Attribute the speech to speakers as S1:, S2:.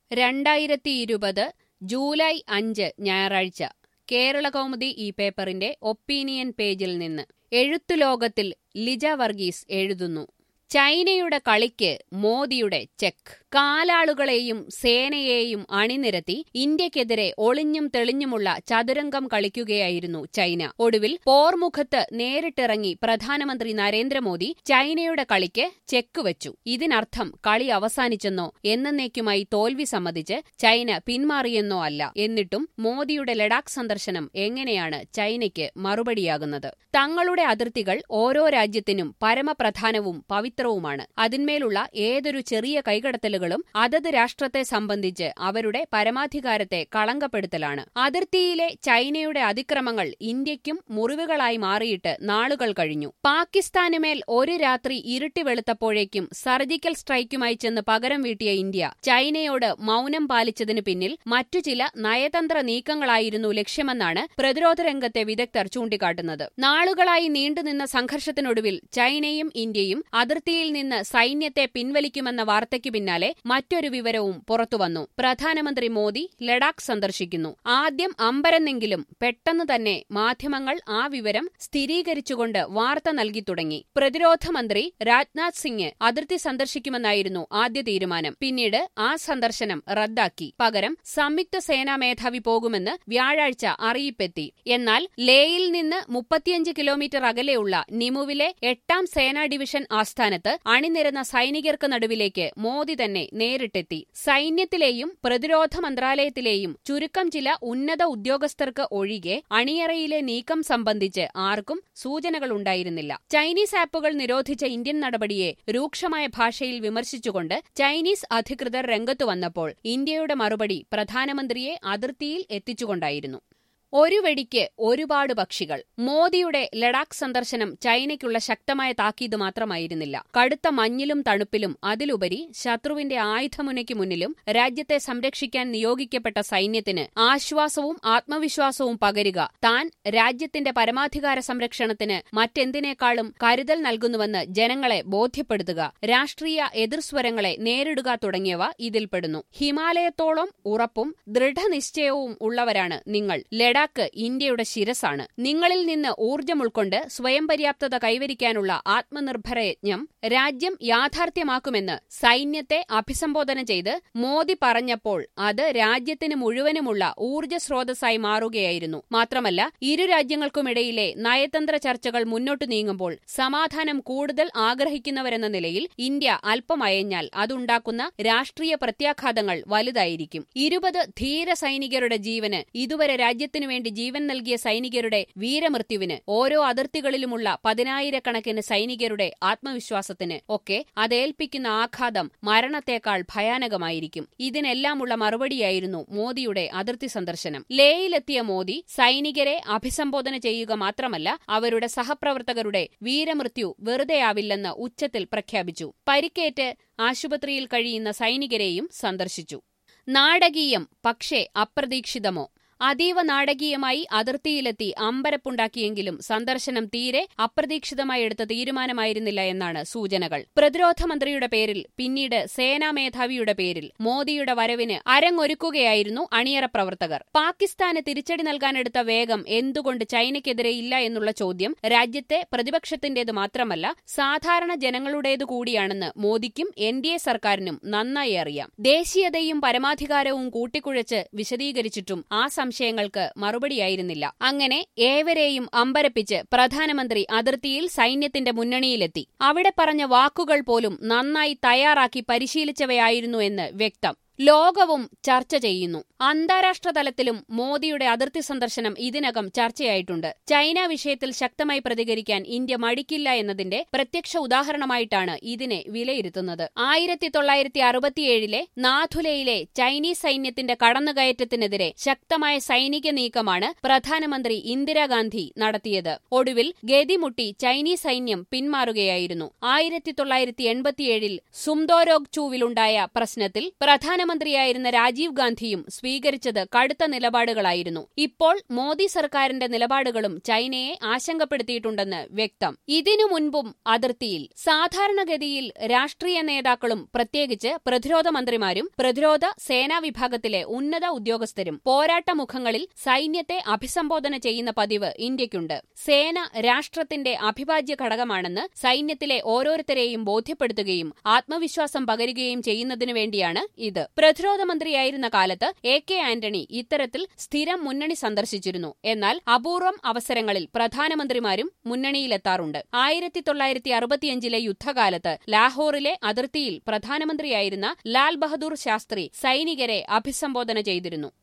S1: രണ്ടായിരത്തി ഇരുപത് ജൂലൈ അഞ്ച് ഞായറാഴ്ച കേരളകൗമുദി ഈ പേപ്പറിന്റെ ഒപ്പീനിയൻ പേജിൽ നിന്ന് എഴുത്തുലോകത്തിൽ ലിജ വർഗീസ് എഴുതുന്നു ചൈനയുടെ കളിക്ക് മോദിയുടെ ചെക്ക് കാലാളുകളെയും സേനയെയും അണിനിരത്തി ഇന്ത്യക്കെതിരെ ഒളിഞ്ഞും തെളിഞ്ഞുമുള്ള ചതുരംഗം കളിക്കുകയായിരുന്നു ചൈന ഒടുവിൽ പോർമുഖത്ത് നേരിട്ടിറങ്ങി പ്രധാനമന്ത്രി നരേന്ദ്രമോദി ചൈനയുടെ കളിക്ക് ചെക്ക് വെച്ചു ഇതിനർത്ഥം കളി അവസാനിച്ചെന്നോ എന്നേക്കുമായി തോൽവി സമ്മതിച്ച് ചൈന പിന്മാറിയെന്നോ അല്ല എന്നിട്ടും മോദിയുടെ ലഡാക്ക് സന്ദർശനം എങ്ങനെയാണ് ചൈനയ്ക്ക് മറുപടിയാകുന്നത് തങ്ങളുടെ അതിർത്തികൾ ഓരോ രാജ്യത്തിനും പരമപ്രധാനവും പവിത്രവുമാണ് അതിന്മേലുള്ള ഏതൊരു ചെറിയ കൈകടത്തലുകളും അതത് രാഷ്ട്രത്തെ സംബന്ധിച്ച് അവരുടെ പരമാധികാരത്തെ കളങ്കപ്പെടുത്തലാണ് അതിർത്തിയിലെ ചൈനയുടെ അതിക്രമങ്ങൾ ഇന്ത്യക്കും മുറിവുകളായി മാറിയിട്ട് നാളുകൾ കഴിഞ്ഞു പാകിസ്ഥാനുമേൽ ഒരു രാത്രി ഇരുട്ടി വെളുത്തപ്പോഴേക്കും സർജിക്കൽ സ്ട്രൈക്കുമായി ചെന്ന് പകരം വീട്ടിയ ഇന്ത്യ ചൈനയോട് മൌനം പാലിച്ചതിന് പിന്നിൽ മറ്റു ചില നയതന്ത്ര നീക്കങ്ങളായിരുന്നു ലക്ഷ്യമെന്നാണ് പ്രതിരോധ രംഗത്തെ വിദഗ്ധർ ചൂണ്ടിക്കാട്ടുന്നത് നാളുകളായി നീണ്ടുനിന്ന സംഘർഷത്തിനൊടുവിൽ ചൈനയും ഇന്ത്യയും അതിർത്തിയിൽ നിന്ന് സൈന്യത്തെ പിൻവലിക്കുമെന്ന വാർത്തയ്ക്ക് പിന്നാലെ മറ്റൊരു വിവരവും പുറത്തുവന്നു പ്രധാനമന്ത്രി മോദി ലഡാക്ക് സന്ദർശിക്കുന്നു ആദ്യം അമ്പരന്നെങ്കിലും പെട്ടെന്ന് തന്നെ മാധ്യമങ്ങൾ ആ വിവരം സ്ഥിരീകരിച്ചുകൊണ്ട് വാർത്ത നൽകി തുടങ്ങി പ്രതിരോധ മന്ത്രി രാജ്നാഥ് സിംഗ് അതിർത്തി സന്ദർശിക്കുമെന്നായിരുന്നു ആദ്യ തീരുമാനം പിന്നീട് ആ സന്ദർശനം റദ്ദാക്കി പകരം സംയുക്ത സേനാ മേധാവി പോകുമെന്ന് വ്യാഴാഴ്ച അറിയിപ്പെത്തി എന്നാൽ ലേയിൽ നിന്ന് മുപ്പത്തിയഞ്ച് കിലോമീറ്റർ അകലെയുള്ള നിമുവിലെ എട്ടാം സേനാ ഡിവിഷൻ ആസ്ഥാനത്ത് അണിനിരന്ന സൈനികർക്ക് നടുവിലേക്ക് മോദി തന്നെ നേരിട്ടെത്തി സൈന്യത്തിലെയും പ്രതിരോധ മന്ത്രാലയത്തിലെയും ചുരുക്കം ചില ഉന്നത ഉദ്യോഗസ്ഥർക്ക് ഒഴികെ അണിയറയിലെ നീക്കം സംബന്ധിച്ച് ആർക്കും സൂചനകളുണ്ടായിരുന്നില്ല ചൈനീസ് ആപ്പുകൾ നിരോധിച്ച ഇന്ത്യൻ നടപടിയെ രൂക്ഷമായ ഭാഷയിൽ വിമർശിച്ചുകൊണ്ട് ചൈനീസ് അധികൃതർ രംഗത്തു വന്നപ്പോൾ ഇന്ത്യയുടെ മറുപടി പ്രധാനമന്ത്രിയെ അതിർത്തിയിൽ എത്തിച്ചുകൊണ്ടായിരുന്നു ഒരു വെടിക്ക് ഒരുപാട് പക്ഷികൾ മോദിയുടെ ലഡാക്ക് സന്ദർശനം ചൈനയ്ക്കുള്ള ശക്തമായ താക്കീത് മാത്രമായിരുന്നില്ല കടുത്ത മഞ്ഞിലും തണുപ്പിലും അതിലുപരി ശത്രുവിന്റെ ആയുധമുനയ്ക്ക് മുന്നിലും രാജ്യത്തെ സംരക്ഷിക്കാൻ നിയോഗിക്കപ്പെട്ട സൈന്യത്തിന് ആശ്വാസവും ആത്മവിശ്വാസവും പകരുക താൻ രാജ്യത്തിന്റെ പരമാധികാര സംരക്ഷണത്തിന് മറ്റെന്തിനേക്കാളും കരുതൽ നൽകുന്നുവെന്ന് ജനങ്ങളെ ബോധ്യപ്പെടുത്തുക രാഷ്ട്രീയ എതിർസ്വരങ്ങളെ നേരിടുക തുടങ്ങിയവ ഇതിൽപ്പെടുന്നു ഹിമാലയത്തോളം ഉറപ്പും ദൃഢനിശ്ചയവും ഉള്ളവരാണ് നിങ്ങൾ ലഡാക്ക് ഇന്ത്യയുടെ ശിരസാണ് നിങ്ങളിൽ നിന്ന് ഊർജ്ജം ഉൾക്കൊണ്ട് സ്വയം പര്യാപ്തത കൈവരിക്കാനുള്ള ആത്മനിർഭര യജ്ഞം രാജ്യം യാഥാർത്ഥ്യമാക്കുമെന്ന് സൈന്യത്തെ അഭിസംബോധന ചെയ്ത് മോദി പറഞ്ഞപ്പോൾ അത് രാജ്യത്തിന് മുഴുവനുമുള്ള ഊർജ്ജ സ്രോതസ്സായി മാറുകയായിരുന്നു മാത്രമല്ല ഇരു രാജ്യങ്ങൾക്കുമിടയിലെ നയതന്ത്ര ചർച്ചകൾ മുന്നോട്ടു നീങ്ങുമ്പോൾ സമാധാനം കൂടുതൽ ആഗ്രഹിക്കുന്നവരെന്ന നിലയിൽ ഇന്ത്യ അല്പമയഞ്ഞാൽ അതുണ്ടാക്കുന്ന രാഷ്ട്രീയ പ്രത്യാഘാതങ്ങൾ വലുതായിരിക്കും ഇരുപത് ധീര സൈനികരുടെ ജീവന് ഇതുവരെ രാജ്യത്തിനു വേണ്ടി ജീവൻ നൽകിയ സൈനികരുടെ വീരമൃത്യുവിന് ഓരോ അതിർത്തികളിലുമുള്ള പതിനായിരക്കണക്കിന് സൈനികരുടെ ആത്മവിശ്വാസത്തിന് ഒക്കെ അതേൽപ്പിക്കുന്ന ആഘാതം മരണത്തേക്കാൾ ഭയാനകമായിരിക്കും ഇതിനെല്ലാമുള്ള മറുപടിയായിരുന്നു മോദിയുടെ അതിർത്തി സന്ദർശനം ലേയിലെത്തിയ മോദി സൈനികരെ അഭിസംബോധന ചെയ്യുക മാത്രമല്ല അവരുടെ സഹപ്രവർത്തകരുടെ വീരമൃത്യു വെറുതെയാവില്ലെന്ന് ഉച്ചത്തിൽ പ്രഖ്യാപിച്ചു പരിക്കേറ്റ് ആശുപത്രിയിൽ കഴിയുന്ന സൈനികരെയും സന്ദർശിച്ചു നാടകീയം പക്ഷേ അപ്രതീക്ഷിതമോ അതീവ നാടകീയമായി അതിർത്തിയിലെത്തി അമ്പരപ്പുണ്ടാക്കിയെങ്കിലും സന്ദർശനം തീരെ അപ്രതീക്ഷിതമായി എടുത്ത തീരുമാനമായിരുന്നില്ല എന്നാണ് സൂചനകൾ പ്രതിരോധ മന്ത്രിയുടെ പേരിൽ പിന്നീട് സേനാ മേധാവിയുടെ പേരിൽ മോദിയുടെ വരവിന് അരങ്ങൊരുക്കുകയായിരുന്നു അണിയറ പ്രവർത്തകർ പാകിസ്ഥാന് തിരിച്ചടി നൽകാനെടുത്ത വേഗം എന്തുകൊണ്ട് ചൈനയ്ക്കെതിരെ ഇല്ല എന്നുള്ള ചോദ്യം രാജ്യത്തെ പ്രതിപക്ഷത്തിന്റേത് മാത്രമല്ല സാധാരണ ജനങ്ങളുടേതു കൂടിയാണെന്ന് മോദിക്കും എൻ ഡി എ സർക്കാരിനും നന്നായി അറിയാം ദേശീയതയും പരമാധികാരവും കൂട്ടിക്കുഴച്ച് വിശദീകരിച്ചിട്ടും ആ സംശയങ്ങൾക്ക് മറുപടിയായിരുന്നില്ല അങ്ങനെ ഏവരെയും അമ്പരപ്പിച്ച് പ്രധാനമന്ത്രി അതിർത്തിയിൽ സൈന്യത്തിന്റെ മുന്നണിയിലെത്തി അവിടെ പറഞ്ഞ വാക്കുകൾ പോലും നന്നായി തയ്യാറാക്കി പരിശീലിച്ചവയായിരുന്നു എന്ന് വ്യക്തം ലോകവും ചർച്ച ചെയ്യുന്നു അന്താരാഷ്ട്ര തലത്തിലും മോദിയുടെ അതിർത്തി സന്ദർശനം ഇതിനകം ചർച്ചയായിട്ടുണ്ട് ചൈന വിഷയത്തിൽ ശക്തമായി പ്രതികരിക്കാൻ ഇന്ത്യ മടിക്കില്ല എന്നതിന്റെ പ്രത്യക്ഷ ഉദാഹരണമായിട്ടാണ് ഇതിനെ വിലയിരുത്തുന്നത് ആയിരത്തി തൊള്ളായിരത്തി അറുപത്തിയേഴിലെ നാഥുലയിലെ ചൈനീസ് സൈന്യത്തിന്റെ കടന്നുകയറ്റത്തിനെതിരെ ശക്തമായ സൈനിക നീക്കമാണ് പ്രധാനമന്ത്രി ഇന്ദിരാഗാന്ധി നടത്തിയത് ഒടുവിൽ ഗതിമുട്ടി ചൈനീസ് സൈന്യം പിന്മാറുകയായിരുന്നു ആയിരത്തി തൊള്ളായിരത്തി എൺപത്തിയേഴിൽ സുംദോരോഗ് ചൂവിലുണ്ടായ പ്രശ്നത്തിൽ പ്രധാന പ്രധാനമന്ത്രിയായിരുന്ന രാജീവ് ഗാന്ധിയും സ്വീകരിച്ചത് കടുത്ത നിലപാടുകളായിരുന്നു ഇപ്പോൾ മോദി സർക്കാരിന്റെ നിലപാടുകളും ചൈനയെ ആശങ്കപ്പെടുത്തിയിട്ടുണ്ടെന്ന് വ്യക്തം ഇതിനു മുൻപും അതിർത്തിയിൽ സാധാരണഗതിയിൽ രാഷ്ട്രീയ നേതാക്കളും പ്രത്യേകിച്ച് പ്രതിരോധ മന്ത്രിമാരും പ്രതിരോധ സേനാ വിഭാഗത്തിലെ ഉന്നത ഉദ്യോഗസ്ഥരും പോരാട്ടമുഖങ്ങളിൽ സൈന്യത്തെ അഭിസംബോധന ചെയ്യുന്ന പതിവ് ഇന്ത്യക്കുണ്ട് സേന രാഷ്ട്രത്തിന്റെ അഭിവാജ്യ ഘടകമാണെന്ന് സൈന്യത്തിലെ ഓരോരുത്തരെയും ബോധ്യപ്പെടുത്തുകയും ആത്മവിശ്വാസം പകരുകയും ചെയ്യുന്നതിനു വേണ്ടിയാണ് ഇത് പ്രതിരോധ മന്ത്രിയായിരുന്ന കാലത്ത് എ കെ ആന്റണി ഇത്തരത്തിൽ സ്ഥിരം മുന്നണി സന്ദർശിച്ചിരുന്നു എന്നാൽ അപൂർവം അവസരങ്ങളിൽ പ്രധാനമന്ത്രിമാരും മുന്നണിയിലെത്താറുണ്ട് ആയിരത്തി തൊള്ളായിരത്തി അറുപത്തിയഞ്ചിലെ യുദ്ധകാലത്ത് ലാഹോറിലെ അതിർത്തിയിൽ പ്രധാനമന്ത്രിയായിരുന്ന ലാൽ ബഹദൂർ ശാസ്ത്രി സൈനികരെ അഭിസംബോധന ചെയ്തിരുന്നു